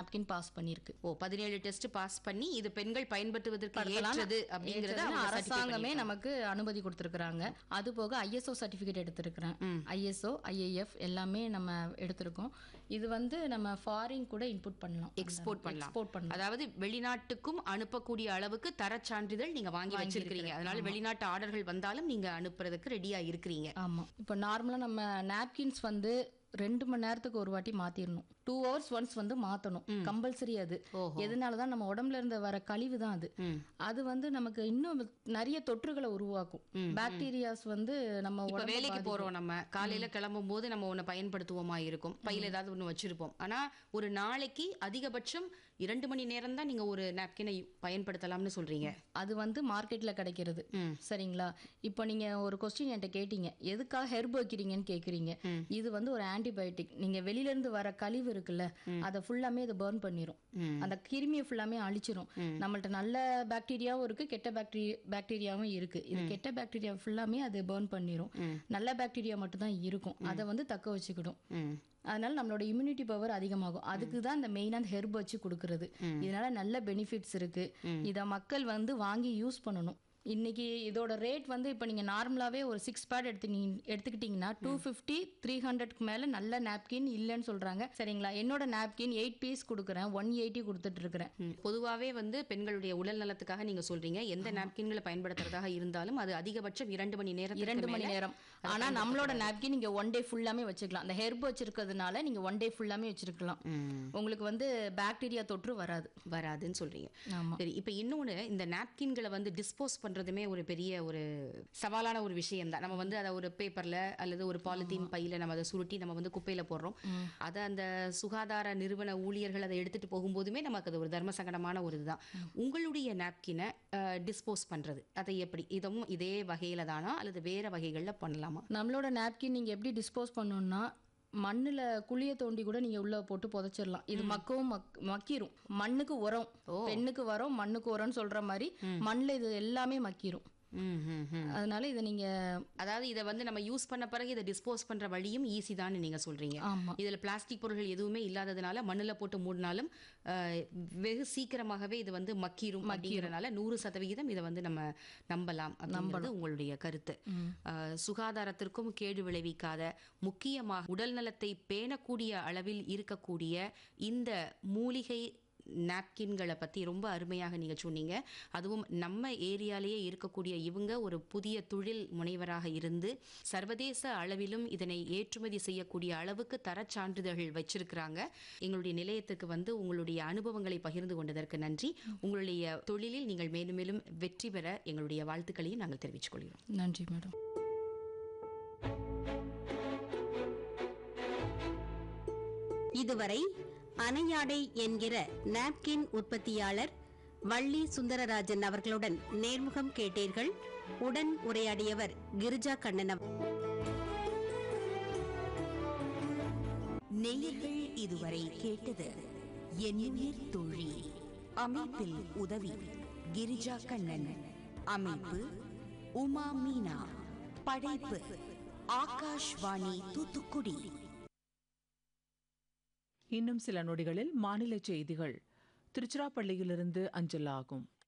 Napkin pass பண்ணியிருக்கு ஓ பதினேழு test pass பண்ணி இது பெண்கள் பயன்படுத்துவதற்கு படுத்தலாம். ஏற்றது அப்படிங்கறத ஏற்றதுன்னு அவங்க certify அரசாங்கமே பண்ணிருக்காங்க. நமக்கு அனுமதி கொடுத்துருக்காங்க அது போக ஐஎஸ்ஓ சர்டிஃபிகேட் எடுத்திருக்கிறேன் ஐஎஸ்ஓ ஐஏஎஃப் எல்லாமே நம்ம எடுத்திருக்கோம் இது வந்து நம்ம ஃபாரின் கூட இன்புட் பண்ணலாம் எக்ஸ்போர்ட் பண்ணலாம் எக்ஸ்போர்ட் பண்ணலாம் அதாவது வெளிநாட்டுக்கும் அனுப்பக்கூடிய அளவுக்கு தர சான்றிதழ் நீங்க வாங்கி வச்சிருக்கீங்க அதனால வெளிநாட்டு ஆர்டர்கள் வந்தாலும் நீங்க அனுப்புறதுக்கு ரெடியா இருக்கிறீங்க ஆமா இப்போ நார்மலா நம்ம நாப்கின்ஸ் வந்து ரெண்டு மணி நேரத்துக்கு ஒரு வாட்டி மாத்திரணும் டூ ஹவர்ஸ் ஒன்ஸ் வந்து மாத்தணும் கம்பல்சரி அது எதனால தான் நம்ம உடம்புல இருந்து வர கழிவு தான் அது அது வந்து நமக்கு இன்னும் நிறைய தொற்றுகளை உருவாக்கும் பாக்டீரியாஸ் வந்து நம்ம இப்ப உடம்புல வேலைக்கு பாதிக்கும். போறோம் நம்ம காலையில கிளம்பும் போது நம்ம ஒண்ணு பயன்படுத்துவோமா இருக்கும் பையில ஏதாவது ஒண்ணு வச்சிருப்போம் ஆனா ஒரு நாளைக்கு அதிகபட்சம் இரண்டு மணி நேரம் தான் நீங்க ஒரு நாப்கினை பயன்படுத்தலாம்னு சொல்றீங்க அது வந்து மார்க்கெட்ல கிடைக்கிறது ம். சரிங்களா இப்போ நீங்க ஒரு கொஸ்டின் என்கிட்ட கேட்டீங்க எதுக்காக ஹெர்ப் வைக்கிறீங்கன்னு கேக்குறீங்க இது வந்து ஒரு ஆன்டிபயோட்டிக் நீங்க வெளியில இருந்து வர கழிவு இருக்குல்ல அதை ஃபுல்லாமே இது பர்ன் பண்ணிரும் ம். அந்த கிருமியை ஃபுல்லாமே அழிச்சிரும் நம்மள்ட்ட நல்ல பாக்டீரியாவும் இருக்கு கெட்ட பாக்டீரியா பாக்டீரியாவும் இருக்கு இது கெட்ட பாக்டீரியா ஃபுல்லாமே அது பர்ன் பண்ணிரும் நல்ல பாக்டீரியா மட்டும் தான் இருக்கும் அதை வந்து தக்க வச்சுக்கிடும் ம். அதனால நம்மளோட இம்யூனிட்டி பவர் அதிகமாகும் அதுக்கு தான் இந்த மெயினாக அந்த ஹெர்ப் வச்சு கொடுக்கறது இதனால நல்ல பெனிஃபிட்ஸ் இருக்கு இதை மக்கள் வந்து வாங்கி யூஸ் பண்ணணும் இன்னைக்கு இதோட ரேட் வந்து இப்போ நீங்கள் நார்மலாகவே ஒரு சிக்ஸ் பேட் எடுத்து எடுத்துக்கிட்டிங்கன்னா டூ ஃபிஃப்டி த்ரீ ஹண்ட்ரட்க்கு மேலே நல்ல நாப்கின் இல்லைன்னு சொல்கிறாங்க சரிங்களா என்னோட நாப்கின் எயிட் பீஸ் கொடுக்குறேன் ஒன் எயிட்டி கொடுத்துட்டு இருக்கிறேன் ம். பொதுவாவே வந்து பெண்களுடைய உடல் நலத்துக்காக நீங்க சொல்றீங்க எந்த நாப்கின்களை பயன்படுத்துறதாக இருந்தாலும் அது அதிகபட்சம் இரண்டு மணி நேரம் இரண்டு மணி நேரம் ஆனா நம்மளோட நாப்கின் நீங்க ஒன் டே ஃபுல்லாமே வச்சுக்கலாம் அந்த ஹெர்ப் வச்சிருக்கிறதுனால நீங்க ஒன் டே ஃபுல்லாமே வச்சிருக்கலாம் உங்களுக்கு வந்து பாக்டீரியா தொற்று வராது வராதுன்னு சொல்றீங்க ஆமா சரி இப்போ இன்னொன்று இந்த நாப்கின்களை வந்து டிஸ்போஸ் பண்றதுமே ஒரு பெரிய ஒரு சவாலான ஒரு விஷயம் தான் நம்ம வந்து அதை ஒரு பேப்பர்ல அல்லது ஒரு பாலித்தீன் பையில நம்ம அதை சுருட்டி நம்ம வந்து குப்பையில போடுறோம் அதை அந்த சுகாதார நிறுவன ஊழியர்கள் அதை எடுத்துட்டு போகும்போதுமே நமக்கு அது ஒரு தர்ம சங்கடமான ஒரு இதுதான் உங்களுடைய நாப்கினை டிஸ்போஸ் பண்றது அதை எப்படி இதுவும் இதே வகையில தானா அல்லது வேற வகைகள்ல பண்ணலாமா நம்மளோட நாப்கின் நீங்க எப்படி டிஸ்போஸ் பண்ணணும்னா மண்ணுல குழிய தோண்டி கூட நீங்க உள்ள போட்டு புதைச்சிடலாம் இது மக்கவும் மக் மக்கிரும் மண்ணுக்கு உரம் பெண்ணுக்கு உரம் மண்ணுக்கு உரம்னு சொல்ற மாதிரி மண்ணுல இது எல்லாமே மக்கிரும் ம், ம், ம். அதனால இதை நீங்க அதாவது இதை வந்து நம்ம யூஸ் பண்ண பிறகு இதை டிஸ்போஸ் பண்ற வழியும் ஈஸி தான் நீங்க சொல்றீங்க ஆமா இதுல பிளாஸ்டிக் பொருட்கள் எதுவுமே இல்லாததுனால மண்ணுல போட்டு மூடினாலும் அஹ், வெகு சீக்கிரமாகவே இது வந்து மக்கிரும் அப்படிங்கறதுனால நூறு சதவிகிதம் இதை வந்து நம்ம நம்பலாம் அப்படிங்கிறது உங்களுடைய கருத்து அஹ், சுகாதாரத்திற்கும் கேடு விளைவிக்காத முக்கியமாக உடல் நலத்தை பேணக்கூடிய அளவில் இருக்கக்கூடிய இந்த மூலிகை நாப்கின்களை பற்றி ரொம்ப அருமையாக நீங்கள் சொன்னீங்க அதுவும் நம்ம ஏரியாலேயே இருக்கக்கூடிய இவங்க ஒரு புதிய தொழில் முனைவராக இருந்து சர்வதேச அளவிலும் இதனை ஏற்றுமதி செய்யக்கூடிய அளவுக்கு தரச் சான்றிதழ்கள் வச்சிருக்கிறாங்க எங்களுடைய நிலையத்துக்கு வந்து உங்களுடைய அனுபவங்களை பகிர்ந்து கொண்டதற்கு நன்றி உங்களுடைய தொழிலில் நீங்கள் மேலும் மேலும் வெற்றி பெற எங்களுடைய வாழ்த்துக்களையும் நாங்கள் தெரிவித்துக் கொள்கிறோம் நன்றி மேடம் இதுவரை அணையாடை என்கிற நாப்கின் உற்பத்தியாளர் வள்ளி சுந்தரராஜன் அவர்களுடன் நேர்முகம் கேட்டீர்கள் உடன் உரையாடியவர் கிரிஜா கண்ணன் அவ- நேயர்கள் இதுவரை கேட்டது எண்ணுயிர் தோழி அமைப்பில் உதவி கிரிஜா கண்ணன் அமைப்பு உமா மீனா படைப்பு ஆகாஷ்வாணி தூத்துக்குடி இன்னும் சில நொடிகளில் மாநில செய்திகள் திருச்சிராப்பள்ளியிலிருந்து அஞ்சலாகும்